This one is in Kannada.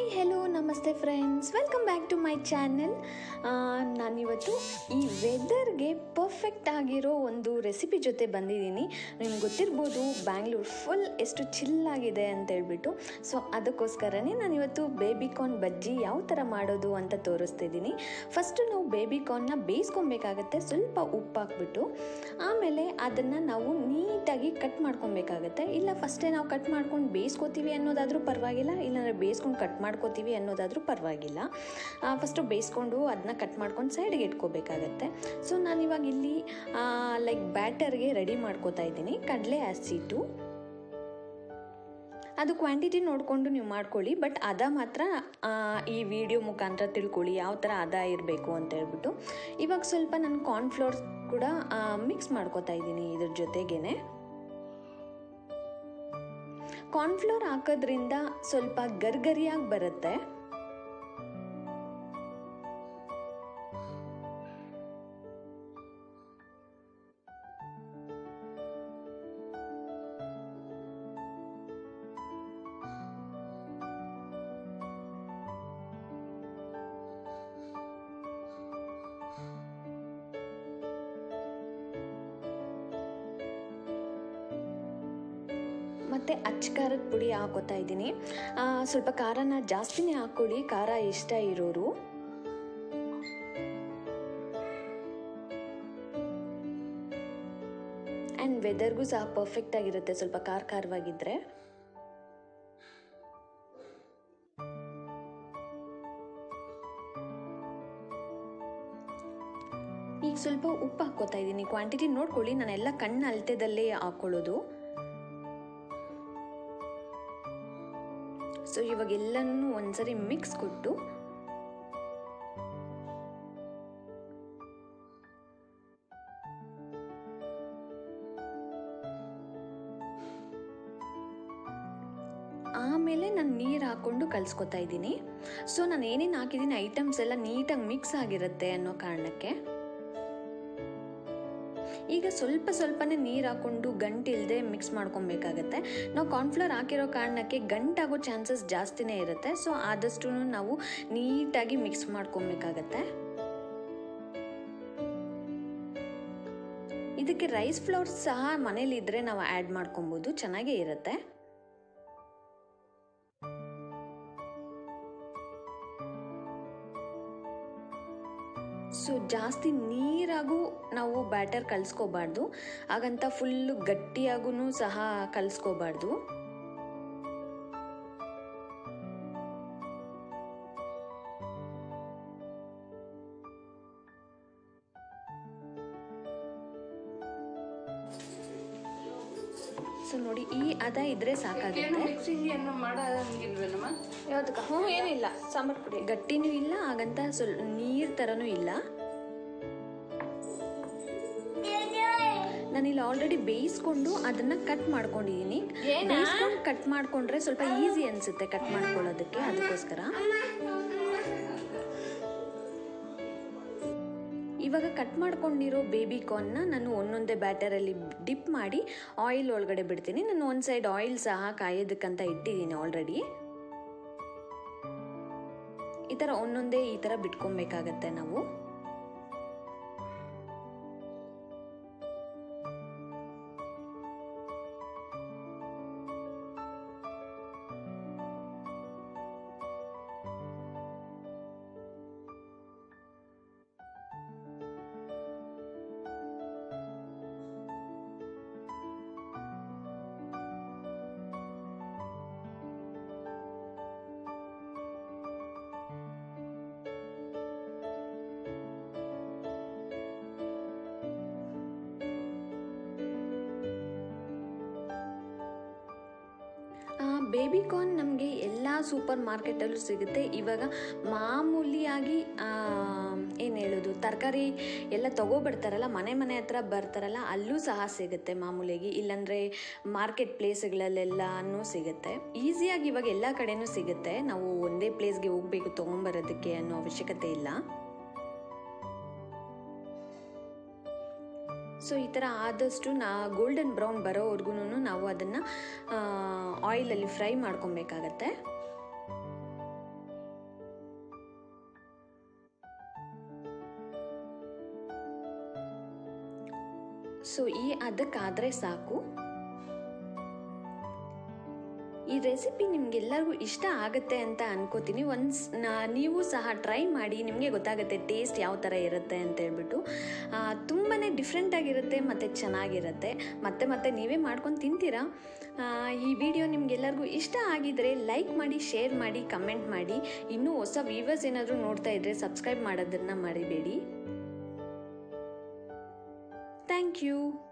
ಹೆಲೋ ನಮಸ್ತೆ friends welcome back to my channel ನಾನಿವತ್ತು ಈ ವೆದರ್ಗೆ ಪರ್ಫೆಕ್ಟ್ ಆಗಿರೋ ಒಂದು ರೆಸಿಪಿ ಜೊತೆ ಬಂದಿದ್ದೀನಿ ನಿಮ್ಗೆ ಗೊತ್ತಿರ್ಬೋದು ಬ್ಯಾಂಗ್ಳೂರ್ ಫುಲ್ ಎಷ್ಟು ಚಿಲ್ಲಾಗಿದೆ ಅಂತ ಹೇಳ್ಬಿಟ್ಟು ಸೊ ಅದಕ್ಕೋಸ್ಕರನೇ ನಾನಿವತ್ತು ಬೇಬಿಕಾರ್ನ್ ಬಜ್ಜಿ ಯಾವ ಥರ ಮಾಡೋದು ಅಂತ ತೋರಿಸ್ತಿದ್ದೀನಿ ಫಸ್ಟು ನಾವು ಬೇಬಿಕಾರ್ನ್ನ ಬೇಯಿಸ್ಕೊಬೇಕಾಗತ್ತೆ ಸ್ವಲ್ಪ ಉಪ್ಪು ಹಾಕ್ಬಿಟ್ಟು ಆಮೇಲೆ ಅದನ್ನು ನಾವು ನೀಟಾಗಿ ಕಟ್ ಮಾಡ್ಕೊಬೇಕಾಗತ್ತೆ ಇಲ್ಲ ಫಸ್ಟೇ ನಾವು ಕಟ್ ಮಾಡ್ಕೊಂಡು ಬೇಯಿಸ್ಕೊತೀವಿ ಅನ್ನೋದಾದರೂ ಪರವಾಗಿಲ್ಲ ಇಲ್ಲಾಂದರೆ ಬೇಯಿಸ್ಕೊಂಡು ಕಟ್ ಮಾಡ್ಕೋತೀವಿ ಅನ್ನೋದಾದರೂ ಪರವಾಗಿಲ್ಲ ಫಸ್ಟು ಬೇಯಿಸ್ಕೊಂಡು ಅದನ್ನ ಕಟ್ ಮಾಡ್ಕೊಂಡು ಸೈಡ್ಗೆ ಇಟ್ಕೋಬೇಕಾಗತ್ತೆ ಸೊ ನಾನಿವಾಗ ಇಲ್ಲಿ ಲೈಕ್ ಬ್ಯಾಟರ್ಗೆ ರೆಡಿ ಮಾಡ್ಕೋತಾ ಇದ್ದೀನಿ ಕಡಲೆ ಹಸಿಟ್ಟು ಅದು ಕ್ವಾಂಟಿಟಿ ನೋಡಿಕೊಂಡು ನೀವು ಮಾಡ್ಕೊಳ್ಳಿ ಬಟ್ ಅದ ಮಾತ್ರ ಆ, ಈ ವಿಡಿಯೋ ಮುಖಾಂತರ ತಿಳ್ಕೊಳ್ಳಿ ಯಾವ ಥರ ಅದ ಇರಬೇಕು ಅಂತ ಹೇಳ್ಬಿಟ್ಟು ಇವಾಗ ಸ್ವಲ್ಪ ನಾನು ಕಾರ್ನ್ಫ್ಲೋರ್ ಕೂಡ ಮಿಕ್ಸ್ ಮಾಡ್ಕೋತಾ ಇದ್ದೀನಿ ಇದ್ರ ಜೊತೆಗೇನೆ ಕಾರ್ನ್ಫ್ಲೋರ್ ಹಾಕೋದ್ರಿಂದ ಸ್ವಲ್ಪ ಗರ್ಗರಿಯಾಗಿ ಬರುತ್ತೆ ಮತ್ತು ಅಚ್ಚ ಖಾರದ ಪುಡಿ ಹಾಕೋತಾ ಇದ್ದೀನಿ ಆ, ಸ್ವಲ್ಪ ಖಾರನ ಜಾಸ್ತಿನೇ ಹಾಕ್ಕೊಳ್ಳಿ ಖಾರ ಇಷ್ಟ ಇರೋರು ಆ್ಯಂಡ್ ವೆದರ್ಗೂ ಸಹ ಪರ್ಫೆಕ್ಟ್ ಆಗಿರುತ್ತೆ ಸ್ವಲ್ಪ ಖಾರ ಖಾರವಾಗಿದ್ದರೆ ಈಗ ಸ್ವಲ್ಪ ಉಪ್ಪು ಹಾಕ್ಕೋತಾ ಇದ್ದೀನಿ ಕ್ವಾಂಟಿಟಿ ನೋಡ್ಕೊಳ್ಳಿ ನಾನೆಲ್ಲ ಕಣ್ಣು ಅಳತೆದಲ್ಲೇ ಹಾಕ್ಕೊಳ್ಳೋದು ಸೊ ಇವಾಗ ಎಲ್ಲನೂ ಒಂದ್ಸರಿ ಮಿಕ್ಸ್ ಕೊಟ್ಟು ಆಮೇಲೆ ನಾನು ನೀರು ಹಾಕ್ಕೊಂಡು ಕಲಿಸ್ಕೊತಾ ಇದ್ದೀನಿ ಸೊ ನಾನು ಏನೇನು ಹಾಕಿದ್ದೀನಿ ಐಟಮ್ಸ್ ಎಲ್ಲ ನೀಟಾಗಿ ಮಿಕ್ಸ್ ಆಗಿರುತ್ತೆ ಅನ್ನೋ ಕಾರಣಕ್ಕೆ ಈಗ ಸ್ವಲ್ಪ ಸ್ವಲ್ಪನೇ ನೀರು ಹಾಕ್ಕೊಂಡು ಗಂಟಿಲ್ದೆ ಮಿಕ್ಸ್ ಮಾಡ್ಕೊಬೇಕಾಗತ್ತೆ ನಾವು ಕಾರ್ನ್ಫ್ಲವರ್ ಹಾಕಿರೋ ಕಾರಣಕ್ಕೆ ಗಂಟಾಗೋ ಚಾನ್ಸಸ್ ಜಾಸ್ತಿನೇ ಇರುತ್ತೆ ಸೊ ಆದಷ್ಟು ನಾವು ನೀಟಾಗಿ ಮಿಕ್ಸ್ ಮಾಡ್ಕೊಬೇಕಾಗತ್ತೆ ಇದಕ್ಕೆ ರೈಸ್ ಫ್ಲೋರ್ ಸಹ ಮನೇಲಿದ್ದರೆ ನಾವು ಆ್ಯಡ್ ಮಾಡ್ಕೊಬೋದು ಚೆನ್ನಾಗೇ ಇರುತ್ತೆ ಸೊ ಜಾಸ್ತಿ ನೀರಾಗೂ ನಾವು ಬ್ಯಾಟರ್ ಕಲಿಸ್ಕೋಬಾರ್ದು ಹಾಗಂತ ಫುಲ್ಲು ಗಟ್ಟಿಯಾಗೂ ಸಹ ಕಲಿಸ್ಕೋಬಾರ್ದು ಸೊ ನೋಡಿ ಈ ಅದ ಇದ್ರೆ ಸಾಕಾಗುತ್ತೆ ಮಿಕ್ಸಿಂಗ್ ಏನು ಮಾಡೋಂಗಿಲ್ವೇನಮ್ಮ ಯಾವ್ದಕ್ಕ ಹ್ಞೂ ಏನಿಲ್ಲ ಸಾಂಬಾರು ಪುಡಿ ಗಟ್ಟಿನೂ ಇಲ್ಲ ಹಾಗಂತ ಸ್ವಲ್ಪ ನೀರು ಥರನೂ ಇಲ್ಲ ನಾನಿಲ್ಲಿ ಆಲ್ರೆಡಿ ಬೇಯಿಸ್ಕೊಂಡು ಅದನ್ನ ಕಟ್ ಮಾಡ್ಕೊಂಡಿದ್ದೀನಿ ಬೇಯಿಸ್ಕೊಂಡು ಕಟ್ ಮಾಡ್ಕೊಂಡ್ರೆ ಸ್ವಲ್ಪ ಈಸಿ ಅನ್ಸುತ್ತೆ ಕಟ್ ಮಾಡ್ಕೊಳ್ಳೋದಕ್ಕೆ ಅದಕ್ಕೋಸ್ಕರ ಇವಾಗ ಕಟ್ ಮಾಡ್ಕೊಂಡಿರೋ ಬೇಬಿ ಕಾರ್ನ್ನ ನಾನು ಒಂದೊಂದೇ ಬ್ಯಾಟರಲ್ಲಿ ಡಿಪ್ ಮಾಡಿ ಆಯಿಲ್ ಒಳಗಡೆ ಬಿಡ್ತೀನಿ ನಾನು ಒಂದು ಸೈಡ್ ಆಯಿಲ್ ಸಹ ಕಾಯೋದಕ್ಕಂತ ಇಟ್ಟಿದ್ದೀನಿ ಆಲ್ರೆಡಿ ಈ ಥರ ಒಂದೊಂದೇ ಈ ಥರ ಬಿಟ್ಕೊಬೇಕಾಗತ್ತೆ ನಾವು ಬೇಬಿ ಕಾರ್ನ್ ನಮಗೆ ಎಲ್ಲ ಸೂಪರ್ ಮಾರ್ಕೆಟಲ್ಲೂ ಸಿಗುತ್ತೆ ಇವಾಗ ಮಾಮೂಲಿಯಾಗಿ ಏನು ಹೇಳೋದು ತರಕಾರಿ ಎಲ್ಲ ತಗೋಬಿಡ್ತಾರಲ್ಲ ಮನೆ ಮನೆ ಹತ್ರ ಬರ್ತಾರಲ್ಲ ಅಲ್ಲೂ ಸಹ ಸಿಗುತ್ತೆ ಮಾಮೂಲಿಯಾಗಿ ಇಲ್ಲಾಂದರೆ ಮಾರ್ಕೆಟ್ ಪ್ಲೇಸ್ಗಳಲ್ಲೆಲ್ಲನೂ ಸಿಗುತ್ತೆ ಈಸಿಯಾಗಿ ಇವಾಗ ಎಲ್ಲ ಕಡೆನೂ ಸಿಗುತ್ತೆ ನಾವು ಒಂದೇ ಪ್ಲೇಸ್ಗೆ ಹೋಗಬೇಕು ತೊಗೊಂಬರೋದಕ್ಕೆ ಅನ್ನೋ ಅವಶ್ಯಕತೆ ಇಲ್ಲ ಸೊ ಈ ಥರ ಆದಷ್ಟು ನಾ ಗೋಲ್ಡನ್ ಬ್ರೌನ್ ಬರೋವರೆಗೂ ನಾವು ಅದನ್ನು ಆಯಿಲಲ್ಲಿ ಫ್ರೈ ಮಾಡ್ಕೊಬೇಕಾಗತ್ತೆ ಸೊ ಈ ಅದಕ್ಕಾದರೆ ಸಾಕು ಈ ರೆಸಿಪಿ ನಿಮ್ಗೆಲ್ಲರಿಗೂ ಇಷ್ಟ ಆಗುತ್ತೆ ಅಂತ ಅನ್ಕೋತೀನಿ ಒನ್ಸ್ ನೀವು ಸಹ ಟ್ರೈ ಮಾಡಿ ನಿಮಗೆ ಗೊತ್ತಾಗುತ್ತೆ ಟೇಸ್ಟ್ ಯಾವ ಥರ ಇರುತ್ತೆ ಅಂತ ಹೇಳ್ಬಿಟ್ಟು ತುಂಬಾ ಡಿಫ್ರೆಂಟಾಗಿರುತ್ತೆ ಮತ್ತು ಚೆನ್ನಾಗಿರುತ್ತೆ ಮತ್ತೆ ಮತ್ತೆ ನೀವೇ ಮಾಡ್ಕೊಂಡು ತಿಂತೀರಾ ಆ, ಈ ವಿಡಿಯೋ ನಿಮ್ಗೆಲ್ಲರಿಗೂ ಇಷ್ಟ ಆಗಿದರೆ ಲೈಕ್ ಮಾಡಿ ಶೇರ್ ಮಾಡಿ ಕಮೆಂಟ್ ಮಾಡಿ ಇನ್ನೂ ಹೊಸ ವ್ಯೂವರ್ಸ್ ಏನಾದರೂ ನೋಡ್ತಾ ಇದ್ದರೆ ಸಬ್ಸ್ಕ್ರೈಬ್ ಮಾಡೋದನ್ನು ಮರಿಬೇಡಿ ಥ್ಯಾಂಕ್ ಯು